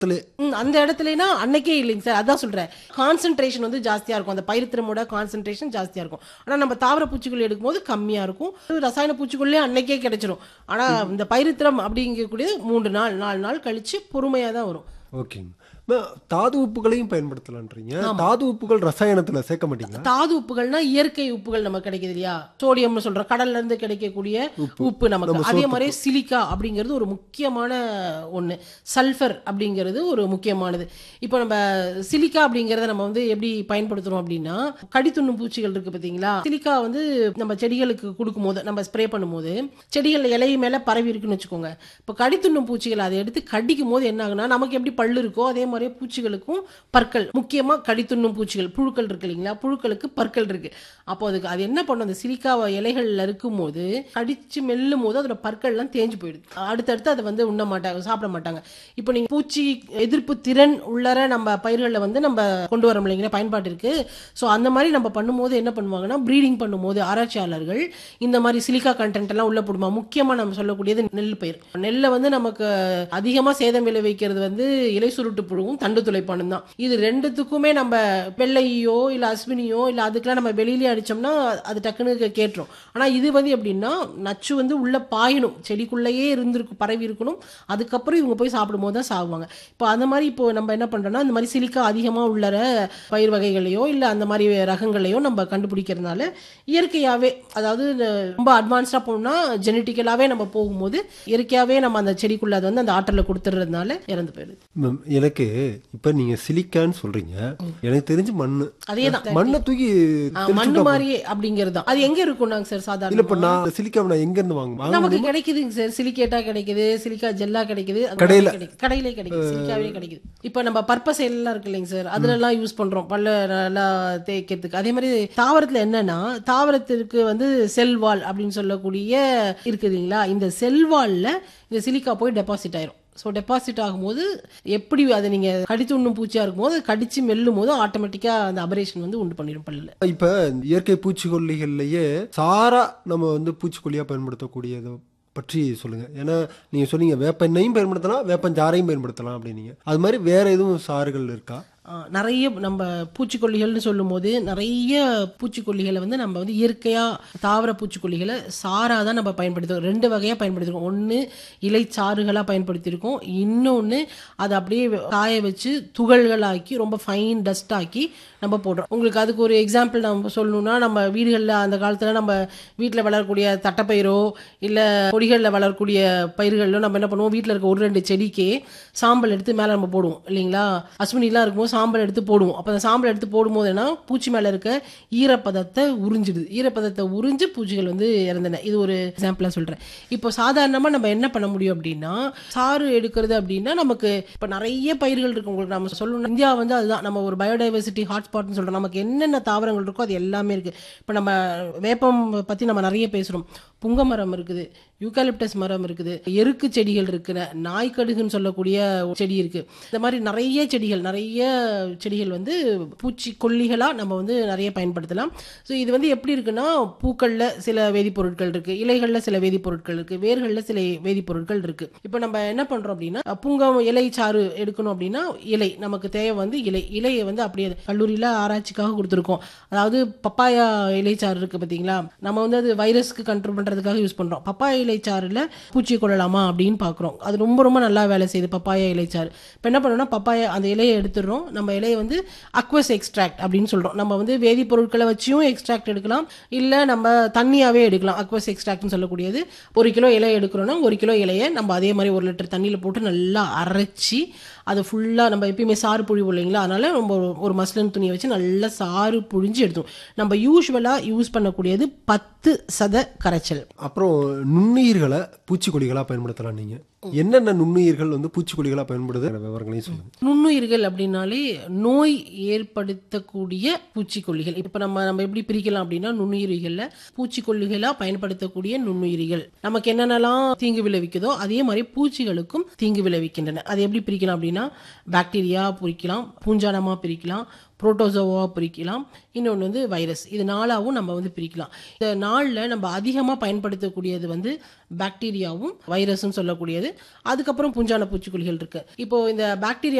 இடத்துல ம், அந்த இடத்துலனா அன்னைக்கே இல்லைங்க சார் அதான் சொல்றேன் கான்சென்ட்ரேஷன் வந்து ஜாஸ்தியா இருக்கும் அந்த பயிர்த்திரமோட கான்சென்ட்ரேஷன் ஜாஸ்தியா இருக்கும் ஆனா நம்ம தாவர பூச்சிக்கொல்லி எடுக்கும்போது கம்மியா இருக்கும் ரசாயன பூச்சிக்கொல்லி அன்னைக்கே கிடைச்சிரும் ஆனா இந்த பயிர்த்திரம் அப்படிங்கக்கூடியது மூன்று நாள் நாலு நாள் கழிச்சு பொறுமையா தான் வரும் ஓகேங்க அம்மா, தாது உப்புகளையும் பயன்படுத்தலான்றீங்க தாது உப்புகள் ரசாயனத்துல சேர்க்க மாட்டீங்களா தாது உப்புகள்னா இயற்கை உப்புகள் நமக்கு கிடைக்குது இல்லையா சோடியம்னு சொல்றோம் கடல்ல இருந்து கிடைக்கக்கூடிய உப்பு நமக்கு அதே மாதிரி சிலிக்கா அப்படிங்கிறது ஒரு முக்கியமான ஒண்ணு சல்ஃபர் அப்படிங்கிறது ஒரு முக்கியமானது இப்போ நம்ம சிலிக்கா அப்படிங்கறத நம்ம வந்து எப்படி பயன்படுத்துறோம் அப்படின்னா கடித்துண்ணும் பூச்சிகள் இருக்கு பாத்தீங்களா சிலிக்கா வந்து நம்ம செடிகளுக்கு கொடுக்கும் போது நம்ம ஸ்ப்ரே பண்ணும்போது செடிகள் இலை மேல பரவி இருக்குன்னு வச்சுக்கோங்க இப்போ கடித்துண்ணும் பூச்சிகள் அதை எடுத்து கடிக்கும் போது என்ன ஆகுனா நமக்கு எப்படி பல்லு இருக்கோ அதே மாதிரி பூச்சிகளுக்கும் பற்கள் முக்கியமா கடித்துண்ணும் பூச்சிகள் புழுக்கள் இருக்கு இல்லைங்களா புழுக்களுக்கு பற்கள் இருக்கு அப்போ அதுக்கு அது என்ன பண்ணும் அந்த சிலிக்காவை இலைகள்ல இருக்கும்போது கடிச்சு மெல்லும் போது அதோட பற்கள்லாம் தேஞ்சு போயிடுது அடுத்தடுத்து அதை வந்து உண்ண மாட்டாங்க சாப்பிட மாட்டாங்க இப்போ நீங்க பூச்சி எதிர்ப்பு திறன் உள்ளர நம்ம பயிர்களில் வந்து நம்ம கொண்டு வரோம் இல்லைங்களா பயன்பாட்டிற்கு ஸோ அந்த மாதிரி நம்ம பண்ணும்போது என்ன பண்ணுவாங்கன்னா ப்ரீடிங் பண்ணும்போது ஆராய்ச்சியாளர்கள் இந்த மாதிரி சிலிக்கா கண்டென்ட் எல்லாம் உள்ள போடுமா முக்கியமா நம்ம சொல்லக்கூடியது நெல் பயிர் நெல்லை வந்து நமக்கு அதிகமா சேதம் விளைவிக்கிறது வந்து இலை சுருட்டு புழுவும் தண்டு துளைப்பானும் தான் இது ரெண்டுத்துக்குமே நம்ம வெள்ளையோ இல்ல அஸ்வினியோ இல்ல அதுக்கெல்லாம் நம்ம வெளியிலே அடிச்சோம்னா அது டக்குன்னு கேட்டுரும் ஆனா இது வந்து எப்படின்னா நச்சு வந்து உள்ள பாயணும் செடிக்குள்ளேயே இருந்திருக்கும் பரவி இருக்கணும் அதுக்கப்புறம் இவங்க போய் சாப்பிடும்போது தான் சாகுவாங்க இப்போ அந்த மாதிரி இப்போ நம்ம என்ன பண்றோம்னா இந்த மாதிரி சிலிக்கா அதிகமா உள்ளற பயிர் வகைகளையோ இல்ல அந்த மாதிரி ரகங்களையோ நம்ம கண்டுபிடிக்கிறதுனால இயற்கையாவே அதாவது இந்த ரொம்ப அட்வான்ஸ்டா போனோம்னா ஜெனட்டிக்கலாவே நம்ம போகும்போது இயற்கையாவே நம்ம அந்த செடிக்குள்ள அது வந்து அந்த ஆற்றலை கொடுத்துறதுனால இறந்து போயிடுது மேம், எனக்கு இப்ப நீங்க சிலிக்கான்னு சொல்றீங்க எனக்கு தெரிஞ்சு மண்ணு அதேதான் மண்ணை தூக்கி ஆ, மண்ணு மாதிரியே அப்படிங்கிறது தான் அது எங்க இருக்கும்னாங்க சார் இல்ல சாதாரண இப்ப நான் சிலிக்காவை நான் எங்க இருந்து வாங்க நமக்கு கிடைக்குதுங்க சார் சிலிக்கேட்டா கிடைக்குது சிலிக்கா ஜெல்லா கிடைக்குது அது கடையில. கிடைக்குது. கடையிலே கிடைக்குது சிலிக்காவே கிடைக்குது இப்ப நம்ம பர்பஸ் எல்லாம் இருக்கு இல்லைங்க சார் அதுல எல்லாம் யூஸ் பண்றோம் பல்ல நல்லா தேய்க்கிறதுக்கு அதே மாதிரி தாவரத்துல என்னன்னா தாவரத்திற்கு வந்து செல்வால் அப்படின்னு சொல்லக்கூடிய இருக்கு இல்லைங்களா இந்த செல்வால்ல இந்த சிலிக்கா போய் டெபாசிட் ஆயிரும் ஸோ டெபாசிட் ஆகும்போது எப்படி அதை நீங்க கடித்து உண்ணும் பூச்சியா இருக்கும்போது அது கடிச்சு மெல்லும் போது ஆட்டோமேட்டிக்கா அந்த அபரேஷன் வந்து உண்டு பண்ணிடும் பல்லுல இப்ப இயற்கை பூச்சிக்கொல்லிகள்லயே சாரா நம்ம வந்து பூச்சிக்கொல்லியா பயன்படுத்தக்கூடியதை பற்றி சொல்லுங்க ஏன்னா நீங்க சொன்னீங்க வேப்ப எண்ணெயும் பயன்படுத்தலாம் வேப்பஞ்சாரையும் பயன்படுத்தலாம் அப்படின்னீங்க அது மாதிரி வேற எதுவும் சாறுகள் இருக்கா ஆ, நிறைய நம்ம பூச்சிக்கொல்லிகள்னு சொல்லும்போது நிறைய பூச்சிக்கொல்லிகளை வந்து நம்ம வந்து இயற்கையா தாவர பூச்சிக்கொல்லிகளை சாரா தான் நம்ம பயன்படுத்துறோம் ரெண்டு வகையா பயன்படுத்திருக்கோம் ஒன்று இலை சாறுகளா பயன்படுத்தியிருக்கோம் இன்னொன்று அதை அப்படியே காய வச்சு துகள்களாக்கி ரொம்ப ஃபைன் டஸ்ட் ஆக்கி நம்ம போடுறோம் உங்களுக்கு அதுக்கு ஒரு எக்ஸாம்பிள் நம்ம சொல்லணும்னா நம்ம வீடுகளில் அந்த காலத்தில் நம்ம வீட்டில் வளரக்கூடிய தட்டைப்பயிரோ இல்லை கொடிகளில் வளரக்கூடிய பயிர்களோ நம்ம என்ன பண்ணுவோம் வீட்டில் இருக்க ஒரு ரெண்டு செடிக்கே சாம்பல் எடுத்து மேலே நம்ம போடுவோம் இல்லைங்களா அஸ்வினிலாம் இருக்கும்போது சாம்பல் எடுத்து போடுவோம் அப்போ அந்த சாம்பல் எடுத்து போடும்போது என்ன பூச்சி மேலே இருக்க ஈரப்பதத்தை உறிஞ்சிடுது ஈரப்பதத்தை உறிஞ்சு பூச்சிகள் வந்து இறந்தன இது ஒரு எக்ஸாம்பிளாக சொல்கிறேன் இப்போ சாதாரணமாக நம்ம என்ன பண்ண முடியும் அப்படின்னா சாறு எடுக்கிறது அப்படின்னா நமக்கு இப்போ நிறைய பயிர்கள் இருக்கு உங்களுக்கு நம்ம சொல்லணும் இந்தியா வந்து அதுதான் நம்ம ஒரு பயோடைவர்சிட்டி ஹாட்ஸ்பாட்னு சொல்கிறோம் நமக்கு என்னென்ன தாவரங்கள் இருக்கோ அது எல்லாமே இருக்குது இப்போ நம்ம வேப்பம் பற்றி நம்ம நிறைய பேசுகிறோம் புங்க மரம் இருக்குது யூகாலிப்டஸ் மரம் இருக்குது எருக்கு செடிகள் இருக்குது நாய்க்கடுகுன்னு சொல்லக்கூடிய ஒரு செடி இருக்குது இந்த மாதிரி நிறைய செடிகள் நிறைய செடிகள் வந்து பூச்சி கொல்லிகளாக நம்ம வந்து நிறைய பயன்படுத்தலாம் ஸோ இது வந்து எப்படி இருக்குன்னா பூக்களில் சில வேதிப்பொருட்கள் இருக்குது இலைகளில் சில வேதிப்பொருட்கள் இருக்குது வேர்களில் சில வேதிப்பொருட்கள் இருக்குது இப்போ நம்ம என்ன பண்ணுறோம் அப்படின்னா புங்கம் இலை சாறு எடுக்கணும் அப்படின்னா இலை நமக்கு தேவை வந்து இலை இலையை வந்து அப்படியே கல்லூரியில் ஆராய்ச்சிக்காக கொடுத்துருக்கோம் அதாவது பப்பாயா இலைச்சாறு இருக்குது பார்த்தீங்களா நம்ம வந்து அது வைரஸ்க்கு கண்ட்ரோல் பண்ணுறதுக்காக யூஸ் பண்ணுறோம் பப்பாயா இலைச்சாறில் பூச்சி கொள்ளலாமா அப்படின்னு பார்க்குறோம் அது ரொம்ப ரொம்ப நல்லா வேலை செய்யுது பப்பாயா இலைச்சாறு இப்போ என்ன பண்ணோம்னா பப்பாயா அந்த இலையை எடுத்துடுறோம் நம்ம இலையை வந்து அக்வஸ் எக்ஸ்ட்ராக்ட் அப்படின்னு சொல்கிறோம் நம்ம வந்து வேதிப்பொருட்களை வச்சியும் எக்ஸ்ட்ராக்ட் எடுக்கலாம் இல்லை நம்ம தண்ணியாகவே எடுக்கலாம் அக்வஸ் எக்ஸ்ட்ராக்ட்னு சொல்லக்கூடியது ஒரு கிலோ இலை எடுக்கிறோன்னா ஒரு கிலோ இலையை நம்ம அதே மாதிரி ஒரு லிட்டர் தண்ணியில் போட்டு நல்லா அரைச்சி அது ஃபுல்லாக நம்ம எப்பயுமே சாறு புழிவு இல்லைங்களா அதனால நம்ம ஒரு- ஒரு மஸ்லின் துணியை வச்சு நல்லா சாறு புழிஞ்சு எடுத்தோம் நம்ம யூஸ்வலாக யூஸ் பண்ணக்கூடியது பத்து சத கரைச்சல் அப்புறம் நுண்ணுயிர்களை பூச்சிக்கொல்லிகளா பயன்படுத்தலாம் நீங்க என்னென்ன நுண்ணுயிர்கள் வந்து பூச்சிக்கொல்லிகளா பயன்படுது விவரங்களையும் சொல்லுங்க நுண்ணுயிர்கள் அப்படின்னாலே நோய் ஏற்படுத்தக்கூடிய பூச்சிக்கொல்லிகள் இப்போ நம்ம நம்ம எப்படி பிரிக்கலாம் அப்படின்னா நுண்ணுயிரிகளில் பூச்சிக்கொல்லிகளாக பயன்படுத்தக்கூடிய நுண்ணுயிரிகள் நமக்கு என்னென்னலாம் தீங்கு விளைவிக்குதோ அதே மாதிரி பூச்சிகளுக்கும் தீங்கு விளைவிக்கின்றன அது எப்படி பிரிக்கலாம் அப்படின்னா பாக்டீரியா பிரிக்கலாம் பூஞ்சானமாக பிரிக்கலாம் புரோட்டோசோவா பிரிக்கலாம் இன்னொன்று வந்து வைரஸ் இது நாலாவும் நம்ம வந்து பிரிக்கலாம் இந்த நாளில் நம்ம அதிகமாக பயன்படுத்தக்கூடியது வந்து பாக்டீரியாவும் வைரஸும் சொல்லக்கூடியது அதுக்கப்புறம் புஞ்சான பூச்சிக்கொல்லிகள் இருக்கு இப்போ இந்த பாக்டீரியா